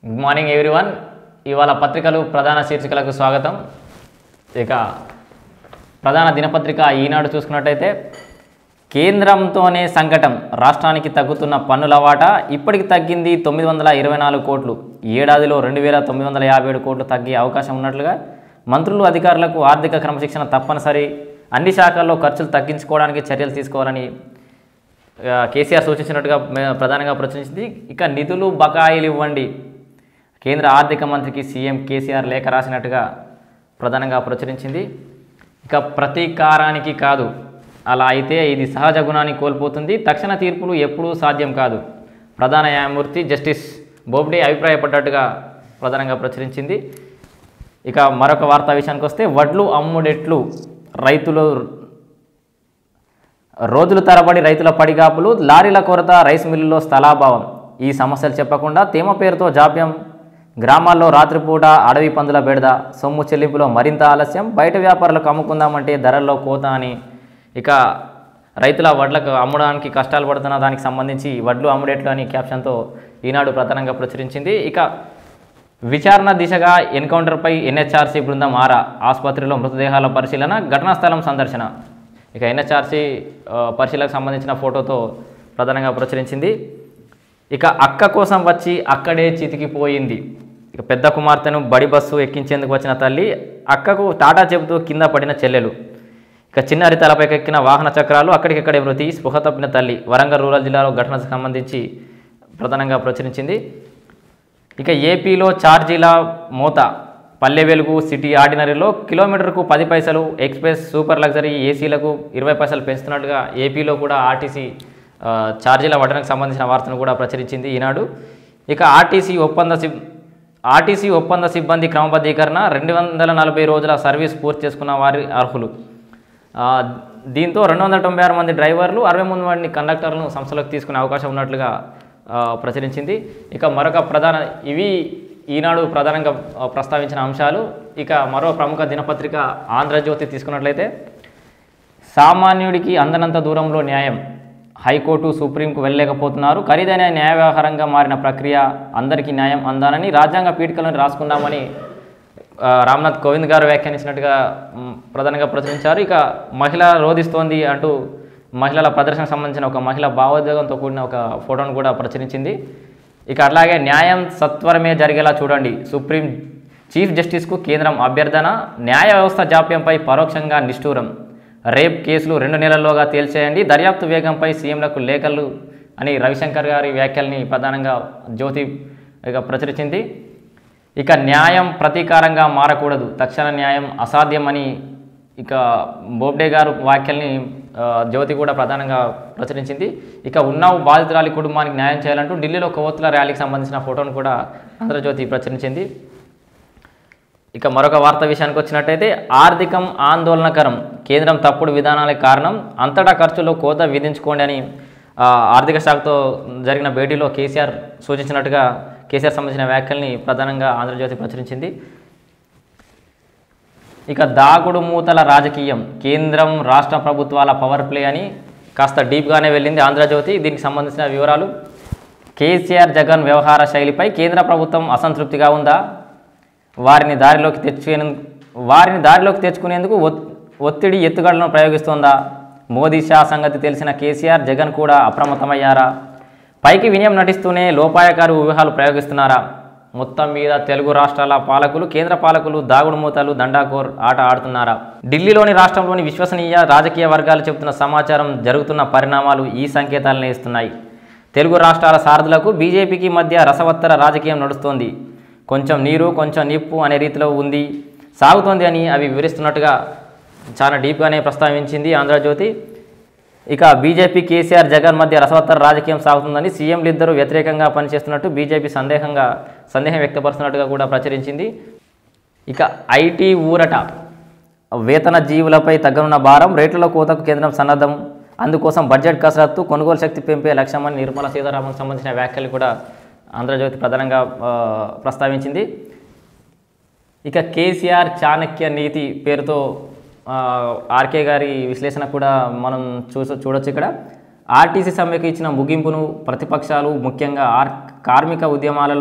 good morning everyone ఇవాళ పత్రికలు ప్రధాన శీర్షికలకు స్వాగతం ఇక ప్రధాన దినపత్రిక ఈనాడు చూసుకున్నట్టయితే కేంద్రంతోనే సంకటం రాష్ట్రానికి తగ్గుతున్న పన్నుల వాటా ఇప్పటికి తగ్గింది తొమ్మిది వందల ఇరవై నాలుగు కోట్లు ఈ ఏడాదిలో రెండు వేల తొమ్మిది వందల యాభై ఏడు కోట్లు తగ్గే అవకాశం ఉన్నట్లుగా మంత్రులు అధికారులకు ఆర్థిక క్రమశిక్షణ తప్పనిసరి అన్ని శాఖల్లో ఖర్చులు తగ్గించుకోవడానికి చర్యలు తీసుకోవాలని ఆ, కేసీఆర్ సూచించినట్టుగా మే- ప్రధానంగా ప్రచురించింది ఇక నిధులు బకాయిలు ఇవ్వండి కేంద్ర ఆర్థిక మంత్రికి సీఎం కేసీఆర్ లేఖ రాసినట్టుగా ప్రధానంగా ప్రచురించింది ఇక ప్రతీకారానికి కాదు అలా అయితే ఇది సహజ గుణాన్ని కోల్పోతుంది తక్షణ తీర్పులు ఎప్పుడూ సాధ్యం కాదు ప్రధాన న్యాయమూర్తి జస్టిస్ బోబ్డే అభిప్రాయపడ్డట్టుగా ప్రధానంగా ప్రచురించింది ఇక మరొక వార్తా విషయానికి వస్తే వడ్లు అమ్ముడెట్లు రైతులు రోజుల తరబడి రైతుల పడిగాపులు లారీల కొరత రైస్ మిల్లులో స్థలాభావం ఈ సమస్యలు చెప్పకుండా తేమ పేరుతో జాప్యం గ్రామాల్లో రాత్రిపూట అడవి పందుల బెడద సొమ్ము చెల్లింపులో మరింత ఆలస్యం బయట వ్యాపారులకు అమ్ముకుందామంటే ధరల్లో కోత అని ఇక రైతుల వడ్లకు అమ్మడానికి కష్టాలు పడుతున్న దానికి సంబంధించి వడ్లు అమ్ముడేట్లు అని క్యాప్షన్తో ఈనాడు ప్రధానంగా ప్రచురించింది ఇక విచారణ దిశగా ఎన్కౌంటర్పై ఎన్హెచ్ఆర్సీ బృందం ఆరా ఆసుపత్రిలో మృతదేహాల పరిశీలన ఘటనా స్థలం సందర్శన ఇక ఎన్హెచ్ఆర్సీ ఆ, పరిశీలనకు సంబంధించిన ఫోటోతో ప్రధానంగా ప్రచురించింది ఇక అక్క కోసం వచ్చి అక్కడే చితికిపోయింది ఇక పెద్ద కుమార్తెను బడి బస్సు ఎక్కించేందుకు వచ్చిన తల్లి అక్కకు టాటా చెబుతూ కింద పడిన చెల్లెలు ఇక చిన్నారి తలపైకి ఎక్కిన వాహన చక్రాలు అక్కడికక్కడే మృతి స్పృహ తప్పిన తల్లి వరంగల్ రూరల్ జిల్లాలో ఘటనకు సంబంధించి ప్రధానంగా ప్రచురించింది ఇక ఏపీలో ఛార్జీల మోత పల్లె వెలుగు సిటీ ఆర్డినరీలో కిలోమీటర్కు పది పైసలు ఎక్స్ప్రెస్ సూపర్ లగ్జరీ ఏసీలకు ఇరవై పైసలు పెంచుతున్నట్టుగా ఏపీలో కూడా ఆర్టీసీ ఆ, ఛార్జీల వడ్డనకు సంబంధించిన వార్తను కూడా ప్రచురించింది ఈనాడు ఇక ఆర్టీసీ ఒప్పంద సిబ్ ఆర్టీసీ ఒప్పంద సిబ్బంది క్రమబద్ధీకరణ రెండు వందల నలభై రోజుల సర్వీస్ పూర్తి చేసుకున్న వారి అర్హులు ఆ, దీంతో రెండు వందల తొంభై ఆరు మంది డ్రైవర్లు అరవై మూడు మంది కండక్టర్లను సంస్థలోకి తీసుకునే అవకాశం ఉన్నట్లుగా ఆ, ప్రచురించింది ఇక మరొక ప్రధాన ఇవి ఈనాడు ప్రధానంగా ఆ, ప్రస్తావించిన అంశాలు ఇక మరో ప్రముఖ దినపత్రిక ఆంధ్రజ్యోతి తీసుకున్నట్లయితే సామాన్యుడికి అందనంత దూరంలో న్యాయం హైకోర్టు సుప్రీంకు వెళ్ళలేకపోతున్నారు ఖరీదైన న్యాయ వ్యవహారంగా మారిన ప్రక్రియ అందరికీ న్యాయం అందాలని రాజ్యాంగ పీఠికలను రాసుకుందామని ఆ, రామ్నాథ్ కోవింద్ గారు వ్యాఖ్యానించినట్టుగా మ్, ప్రధానంగా ప్రచురించారు ఇక మహిళ రోధిస్తోంది అంటూ మహిళల ప్రదర్శనకు సంబంధించిన ఒక మహిళ భావోద్వేగంతో కూడిన ఒక ఫోటోను కూడా ప్రచురించింది ఇక అట్లాగే న్యాయం సత్వరమే జరిగేలా చూడండి సుప్రీం చీఫ్ జస్టిస్కు కేంద్రం అభ్యర్థన న్యాయ వ్యవస్థ జాప్యంపై పరోక్షంగా నిష్ఠూరం రేప్ కేసులు రెండు నెలల్లోగా తేల్చేయండి దర్యాప్తు వేగంపై సీఎంలకు లేఖలు అని రవిశంకర్ గారి వ్యాఖ్యల్ని ప్రధానంగా జ్యోతి ఇక ప్రచురించింది ఇక న్యాయం ప్రతీకారంగా మారకూడదు తక్షణ న్యాయం అసాధ్యమని ఇక బోబ్డే గారు వ్యాఖ్యల్ని ఆ, జ్యోతి కూడా ప్రధానంగా ప్రచురించింది ఇక ఉన్నావు బాధితురాలి కుటుంబానికి న్యాయం చేయాలంటూ ఢిల్లీలో కొవ్వొత్తుల ర్యాలీకి సంబంధించిన ఫోటోను కూడా ఆంధ్రజ్యోతి ప్రచురించింది ఇక మరొక వార్త విషయానికి వచ్చినట్టయితే ఆర్థికం ఆందోళనకరం కేంద్రం తప్పుడు విధానాలే కారణం అంతటా ఖర్చులో కోత విధించుకోండి అని ఆ, ఆర్థిక శాఖతో జరిగిన భేటీలో కేసీఆర్ సూచించినట్టుగా కేసీఆర్ సంబంధించిన వ్యాఖ్యల్ని ప్రధానంగా ఆంధ్రజ్యోతి ప్రచురించింది ఇక దాగుడు మూతల రాజకీయం కేంద్రం రాష్ట్ర ప్రభుత్వాల పవర్ ప్లే అని కాస్త డీప్గానే వెళ్ళింది ఆంధ్రజ్యోతి దీనికి సంబంధించిన వివరాలు కేసీఆర్ జగన్ వ్యవహార శైలిపై కేంద్ర ప్రభుత్వం అసంతృప్తిగా ఉందా వారిని దారిలోకి తెచ్చుకునే వారిని దారిలోకి తెచ్చుకునేందుకు ఒత్- ఒత్తిడి ఎత్తుగడలను ప్రయోగిస్తోందా మోదీ షా సంగతి తెలిసిన కేసీఆర్ జగన్ కూడా అప్రమత్తమయ్యారా పైకి వినయం నటిస్తూనే లోపాయకారు వ్యూహాలు ప్రయోగిస్తున్నారా మొత్తం మీద తెలుగు రాష్ట్రాల పాలకులు కేంద్ర పాలకులు దాగుడు మూతలు దండాకోర్ ఆట ఆడుతున్నారా ఢిల్లీలోని రాష్ట్రంలోని విశ్వసనీయ రాజకీయ వర్గాలు చెబుతున్న సమాచారం జరుగుతున్న పరిణామాలు ఈ సంకేతాలనే ఇస్తున్నాయి తెలుగు రాష్ట్రాల సారథులకు బీజేపీకి మధ్య రసవత్తర రాజకీయం నడుస్తోంది కొంచెం నీరు కొంచెం నిప్పు అనే రీతిలో ఉంది సాగుతోంది అని అవి వివరిస్తున్నట్టుగా చాలా డీప్గానే ప్రస్తావించింది ఆంధ్రజ్యోతి ఇక బీజేపీ కేసీఆర్ జగన్ మధ్య రసవత్తర రాజకీయం సాగుతుందని సీఎంలు ఇద్దరు వ్యతిరేకంగా పనిచేస్తున్నట్టు బీజేపీ సందేహంగా సందేహం వ్యక్తపరుస్తున్నట్టుగా కూడా ప్రచురించింది ఇక ఐటీ ఊరట వేతన జీవులపై తగ్గనున్న భారం రేట్లలో కోతకు కేంద్రం సన్నద్ధం అందుకోసం బడ్జెట్ కసరత్తు కొనుగోలు శక్తి పెంపే లక్ష్యమని నిర్మలా సీతారామన్ సంబంధించిన వ్యాఖ్యలు కూడా ఆంధ్రజ్యోతి ప్రధానంగా ఆ, ప్రస్తావించింది ఇక కేసీఆర్ చాణక్య నీతి పేరుతో ఆ, ఆర్కే గారి విశ్లేషణ కూడా మనం చూస చూడొచ్చు ఇక్కడ ఆర్టీసీ సమ్మెకు ఇచ్చిన ముగింపును ప్రతిపక్షాలు ముఖ్యంగా ఆర్ కార్మిక ఉద్యమాలలో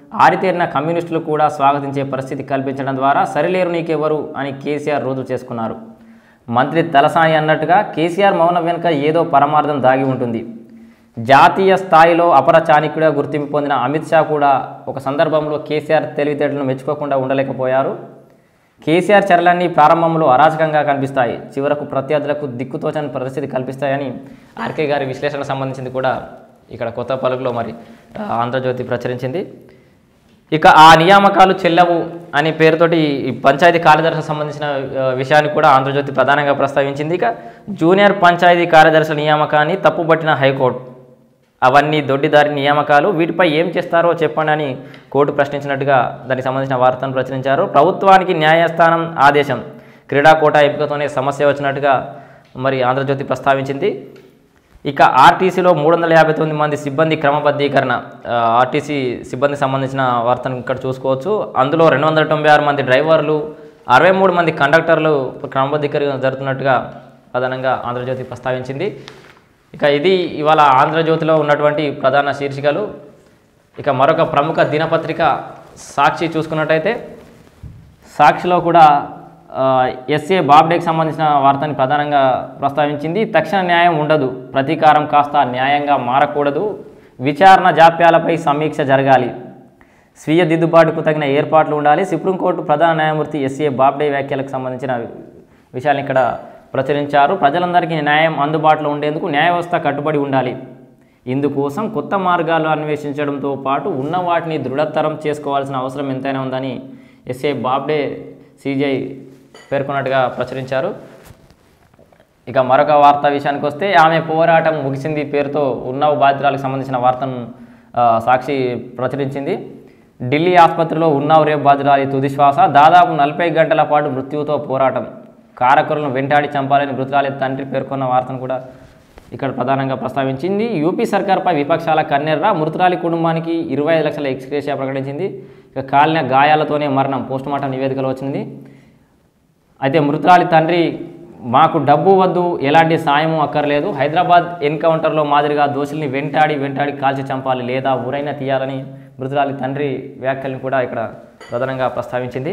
ఆరితేరిన కమ్యూనిస్టులు కూడా స్వాగతించే పరిస్థితి కల్పించడం ద్వారా సరిలేరు నీకెవరు అని కేసీఆర్ రుజువు చేసుకున్నారు మంత్రి తలసాని అన్నట్టుగా కేసీఆర్ మౌనం వెనుక ఏదో పరమార్థం దాగి ఉంటుంది జాతీయ స్థాయిలో అపర చాణిక్యుడిగా గుర్తింపు పొందిన అమిత్ షా కూడా ఒక సందర్భంలో కేసీఆర్ తెలివితేటలను మెచ్చుకోకుండా ఉండలేకపోయారు కేసీఆర్ చర్యలన్నీ ప్రారంభంలో అరాచకంగా కనిపిస్తాయి చివరకు ప్రత్యర్థులకు దిక్కుతోచని పరిస్థితి కల్పిస్తాయని ఆర్కే గారి విశ్లేషణ సంబంధించింది కూడా ఇక్కడ కొత్త పలుకులో మరి ఆ, ఆంధ్రజ్యోతి ప్రచురించింది ఇక ఆ నియామకాలు చెల్లవు అనే పేరుతోటి ఈ పంచాయతీ కార్యదర్శులకు సంబంధించిన ఆ, విషయాన్ని కూడా ఆంధ్రజ్యోతి ప్రధానంగా ప్రస్తావించింది ఇక జూనియర్ పంచాయతీ కార్యదర్శుల నియామకాన్ని తప్పుపట్టిన హైకోర్టు అవన్నీ దొడ్డిదారి నియామకాలు వీటిపై ఏం చేస్తారో చెప్పండి అని కోర్టు ప్రశ్నించినట్టుగా దానికి సంబంధించిన వార్తను ప్రచురించారు ప్రభుత్వానికి న్యాయస్థానం ఆదేశం క్రీడా కోటా ఎంపికతోనే సమస్య వచ్చినట్టుగా మరి ఆంధ్రజ్యోతి ప్రస్తావించింది ఇక ఆర్టీసీలో మూడు వందల యాభై తొమ్మిది మంది సిబ్బంది క్రమబద్ధీకరణ ఆ, ఆర్టీసీ సిబ్బందికి సంబంధించిన వార్తను ఇక్కడ చూసుకోవచ్చు అందులో రెండు వందల తొంభై ఆరు మంది డ్రైవర్లు అరవై మూడు మంది కండక్టర్లు క్రమబద్ధీకరణ జరుగుతున్నట్టుగా ప్రధానంగా ఆంధ్రజ్యోతి ప్రస్తావించింది ఇక ఇది ఇవాళ ఆంధ్రజ్యోతిలో ఉన్నటువంటి ప్రధాన శీర్షికలు ఇక మరొక ప్రముఖ దినపత్రిక సాక్షి చూసుకున్నట్టయితే సాక్షిలో కూడా ఆ, ఎస్ఏ బాబ్డేకి సంబంధించిన వార్తని ప్రధానంగా ప్రస్తావించింది తక్షణ న్యాయం ఉండదు ప్రతీకారం కాస్త న్యాయంగా మారకూడదు విచారణ జాప్యాలపై సమీక్ష జరగాలి స్వీయ దిద్దుబాటుకు తగిన ఏర్పాట్లు ఉండాలి సుప్రీంకోర్టు ప్రధాన న్యాయమూర్తి ఎస్ఏ బాబ్డే వ్యాఖ్యలకు సంబంధించిన విషయాలను ఇక్కడ ప్రచురించారు ప్రజలందరికీ న్యాయం అందుబాటులో ఉండేందుకు న్యాయ వ్యవస్థ కట్టుబడి ఉండాలి ఇందుకోసం కొత్త మార్గాలు అన్వేషించడంతో పాటు ఉన్న వాటిని దృఢతరం చేసుకోవాల్సిన అవసరం ఎంతైనా ఉందని ఎస్ఏ బాబ్డే సిజై పేర్కొన్నట్టుగా ప్రచురించారు ఇక మరొక వార్త విషయానికి వస్తే ఆమె పోరాటం ముగిసింది పేరుతో ఉన్నవ బాధితురాలకు సంబంధించిన వార్తను ఆ, సాక్షి ప్రచురించింది ఢిల్లీ ఆసుపత్రిలో ఉన్నావు రేపు బాధితురాలి తుది శ్వాస దాదాపు నలభై గంటల పాటు మృత్యువుతో పోరాటం కారకులను వెంటాడి చంపాలని మృతురాలి తండ్రి పేర్కొన్న వార్తను కూడా ఇక్కడ ప్రధానంగా ప్రస్తావించింది యూపీ సర్కార్పై విపక్షాల కన్నెర్ర మృతురాలి కుటుంబానికి ఇరవై ఐదు లక్షల ఎక్స్గ్రేషియా ప్రకటించింది ఇక కాలిన గాయాలతోనే మరణం పోస్టుమార్టం నివేదికలో వచ్చింది అయితే మృతురాలి తండ్రి మాకు డబ్బు వద్దు ఎలాంటి సాయము అక్కర్లేదు హైదరాబాద్ ఎన్కౌంటర్లో మాదిరిగా దోషుల్ని వెంటాడి వెంటాడి కాల్చి చంపాలి లేదా ఊరైనా తీయాలని మృతురాలి తండ్రి వ్యాఖ్యలను కూడా ఇక్కడ ప్రధానంగా ప్రస్తావించింది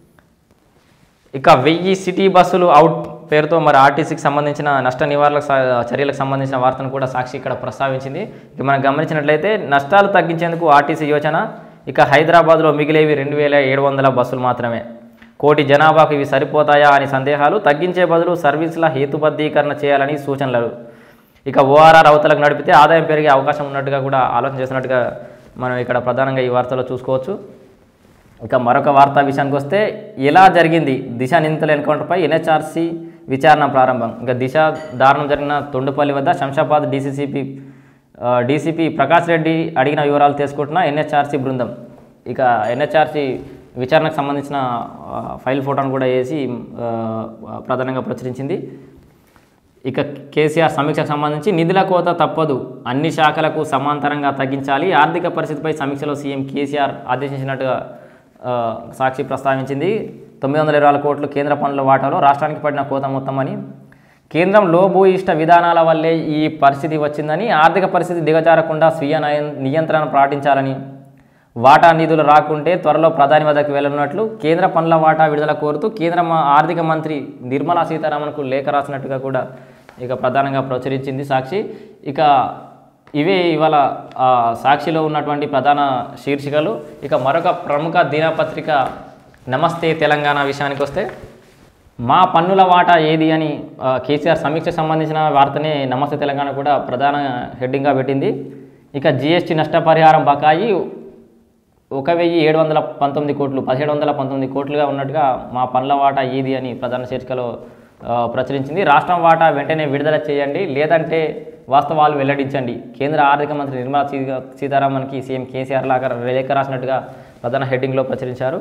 ఇక వెయ్యి సిటీ బస్సులు అవుట్ పేరుతో మరి ఆర్టీసీకి సంబంధించిన నష్ట నివారణ స- చర్యలకు సంబంధించిన వార్తను కూడా సాక్షి ఇక్కడ ప్రస్తావించింది ఇక మనం గమనించినట్లయితే నష్టాలు తగ్గించేందుకు ఆర్టీసీ యోచన ఇక హైదరాబాద్లో మిగిలేవి రెండు వేల ఏడు వందల బస్సులు మాత్రమే కోటి జనాభాకు ఇవి సరిపోతాయా అని సందేహాలు తగ్గించే బదులు సర్వీసుల హేతుబద్ధీకరణ చేయాలని సూచనలు ఇక ఓఆర్ఆర్ అవతలకు నడిపితే ఆదాయం పెరిగే అవకాశం ఉన్నట్టుగా కూడా ఆలోచన చేస్తున్నట్టుగా మనం ఇక్కడ ప్రధానంగా ఈ వార్తలో చూసుకోవచ్చు ఇక మరొక వార్తా విషయానికి వస్తే ఎలా జరిగింది దిశ నిందితుల ఎన్కౌంటర్పై ఎన్హెచ్ఆర్సీ విచారణ ప్రారంభం ఇంకా దిశ దారుణం జరిగిన తొండుపల్లి వద్ద శంషాబాద్ డీసీసీపీ డీసీపీ ప్రకాష్ రెడ్డి అడిగిన వివరాలు తీసుకుంటున్న ఎన్హెచ్ఆర్సీ బృందం ఇక ఎన్హెచ్ఆర్సీ విచారణకు సంబంధించిన ఆ, ఫైల్ ఫోటోను కూడా వేసి ఆ, ప్రధానంగా ప్రచురించింది ఇక కేసీఆర్ సమీక్షకు సంబంధించి నిధుల కోత తప్పదు అన్ని శాఖలకు సమాంతరంగా తగ్గించాలి ఆర్థిక పరిస్థితిపై సమీక్షలో సీఎం కేసీఆర్ ఆదేశించినట్టుగా ఆ, సాక్షి ప్రస్తావించింది తొమ్మిది వందల ఇరవై నాలుగు కోట్లు కేంద్ర పనుల వాటాలో రాష్ట్రానికి పడిన కోత మొత్తం అని కేంద్రం లోభూయిష్ట విధానాల వల్లే ఈ పరిస్థితి వచ్చిందని ఆర్థిక పరిస్థితి దిగజారకుండా స్వీయ నయ- నియంత్రణ పాటించాలని వాటా నిధులు రాకుంటే త్వరలో ప్రధాని వద్దకు వెళ్ళనున్నట్లు కేంద్ర పనుల వాటా విడుదల కోరుతూ కేంద్ర మ- ఆర్థిక మంత్రి నిర్మలా సీతారామన్కు లేఖ రాసినట్టుగా కూడా ఇక ప్రధానంగా ప్రచురించింది సాక్షి ఇక ఇవే ఇవాళ ఆ, సాక్షిలో ఉన్నటువంటి ప్రధాన శీర్షికలు ఇక మరొక ప్రముఖ దినపత్రిక నమస్తే తెలంగాణ విషయానికి వస్తే మా పన్నుల వాటా ఏది అని ఆ, కేసీఆర్ సమీక్షకు సంబంధించిన వార్తనే నమస్తే తెలంగాణ కూడా ప్రధాన హెడ్డింగ్గా పెట్టింది ఇక జిఎస్టీ నష్టపరిహారం బకాయి ఒక వెయ్యి ఏడు వందల పంతొమ్మిది కోట్లు పదిహేడు వందల పంతొమ్మిది కోట్లుగా ఉన్నట్టుగా మా పనుల వాటా ఏది అని ప్రధాన శీర్షికలో ఆ, ప్రచురించింది రాష్ట్రం వాటా వెంటనే విడుదల చేయండి లేదంటే వాస్తవాలు వెల్లడించండి కేంద్ర ఆర్థిక మంత్రి నిర్మలా సీ- సీతారామన్కి సీఎం కేసీఆర్ లాగా లేఖ రాసినట్టుగా ప్రధాన హెడ్డింగ్లో ప్రచురించారు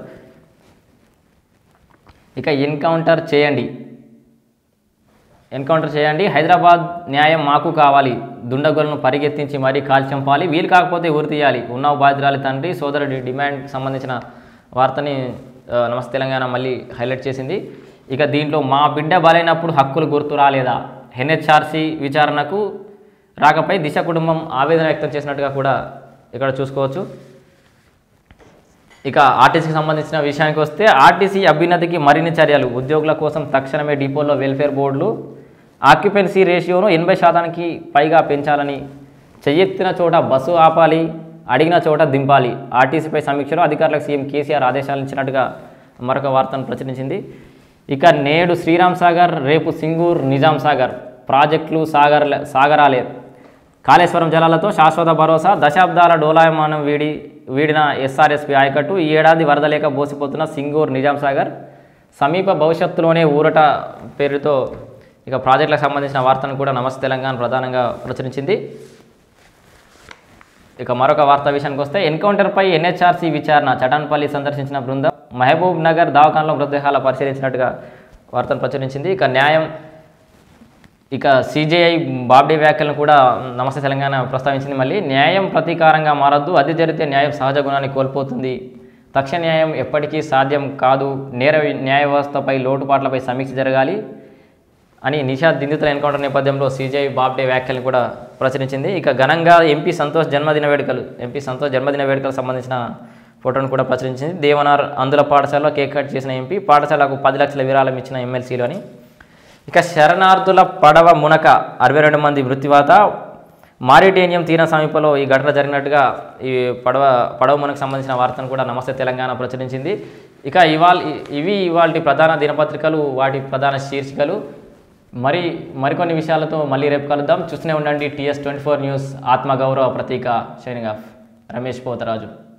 ఇక ఎన్కౌంటర్ చేయండి ఎన్కౌంటర్ చేయండి హైదరాబాద్ న్యాయం మాకు కావాలి దుండగులను పరిగెత్తించి మరీ కాల్చి చంపాలి వీలు కాకపోతే ఉరి తీయాలి ఉన్నావు బాధితురాలి తండ్రి సోదరుడి డిమాండ్ సంబంధించిన వార్తని ఆ, నమస్తే తెలంగాణ మళ్ళీ హైలైట్ చేసింది ఇక దీంట్లో మా బిడ్డ బలైనప్పుడు హక్కులు గుర్తు రాలేదా ఎన్హెచ్ఆర్సీ విచారణకు రాకపై దిశ కుటుంబం ఆవేదన వ్యక్తం చేసినట్టుగా కూడా ఇక్కడ చూసుకోవచ్చు ఇక ఆర్టీసీకి సంబంధించిన విషయానికి వస్తే ఆర్టీసీ అభ్యున్నతికి మరిన్ని చర్యలు ఉద్యోగుల కోసం తక్షణమే డిపోలో వెల్ఫేర్ బోర్డులు ఆక్యుపెన్సీ రేషియోను ఎనభై శాతానికి పైగా పెంచాలని చెయ్యెత్తిన చోట బస్సు ఆపాలి అడిగిన చోట దింపాలి ఆర్టీసీపై సమీక్షలో అధికారులకు సీఎం కేసీఆర్ ఆదేశాలు ఇచ్చినట్టుగా మరొక వార్తను ప్రచురించింది ఇక నేడు శ్రీరామ్ సాగర్ రేపు సింగూర్ నిజాం సాగర్ ప్రాజెక్టులు సాగర్ సాగరాలే కాళేశ్వరం జలాలతో శాశ్వత భరోసా దశాబ్దాల డోలాయమానం వీడి వీడిన ఎస్ఆర్ఎస్పి ఆయకట్టు ఈ ఏడాది వరద లేక బోసిపోతున్న సింగూర్ నిజాం సాగర్ సమీప భవిష్యత్తులోనే ఊరట పేరుతో ఇక ప్రాజెక్టులకు సంబంధించిన వార్తను కూడా నమస్తే తెలంగాణ ప్రధానంగా ప్రచురించింది ఇక మరొక వార్త విషయానికి వస్తే ఎన్కౌంటర్పై ఎన్హెచ్ఆర్సీ విచారణ చటాన్పల్లి సందర్శించిన బృందం మహబూబ్ నగర్ దవాఖానలో మృతదేహాల పరిశీలించినట్టుగా వార్తను ప్రచురించింది ఇక న్యాయం ఇక సిజేఐ బాబ్డే వ్యాఖ్యలను కూడా నమస్తే తెలంగాణ ప్రస్తావించింది మళ్ళీ న్యాయం ప్రతీకారంగా మారద్దు అది జరిగితే న్యాయం సహజ గుణాన్ని కోల్పోతుంది తక్షణ న్యాయం ఎప్పటికీ సాధ్యం కాదు నేర న్యాయ వ్యవస్థపై లోటుపాట్లపై సమీక్ష జరగాలి అని నిషాద్ నిందితుల ఎన్కౌంటర్ నేపథ్యంలో సీజేఐ బాబ్డే వ్యాఖ్యలను కూడా ప్రచురించింది ఇక ఘనంగా ఎంపీ సంతోష్ జన్మదిన వేడుకలు ఎంపీ సంతోష్ జన్మదిన వేడుకలకు సంబంధించిన ఫోటోను కూడా ప్రచురించింది దేవనార్ అందుల పాఠశాలలో కేక్ కట్ చేసిన ఎంపీ పాఠశాలకు పది లక్షల విరాళం ఇచ్చిన ఎమ్మెల్సీలు అని ఇక శరణార్థుల పడవ మునక అరవై రెండు మంది మృత్యువాత మారిటేనియం తీర సమీపంలో ఈ ఘటన జరిగినట్టుగా ఈ పడవ పడవ మునకు సంబంధించిన వార్తను కూడా నమస్తే తెలంగాణ ప్రచురించింది ఇక ఇవాళ ఇవి ఇవాళ ప్రధాన దినపత్రికలు వాటి ప్రధాన శీర్షికలు మరి మరికొన్ని విషయాలతో మళ్ళీ రేపు కలుద్దాం చూస్తూనే ఉండండి టీఎస్ ట్వంటీ ఫోర్ న్యూస్ ఆత్మగౌరవ ప్రతీక షైనింగ్ ఆఫ్ రమేష్ పోతరాజు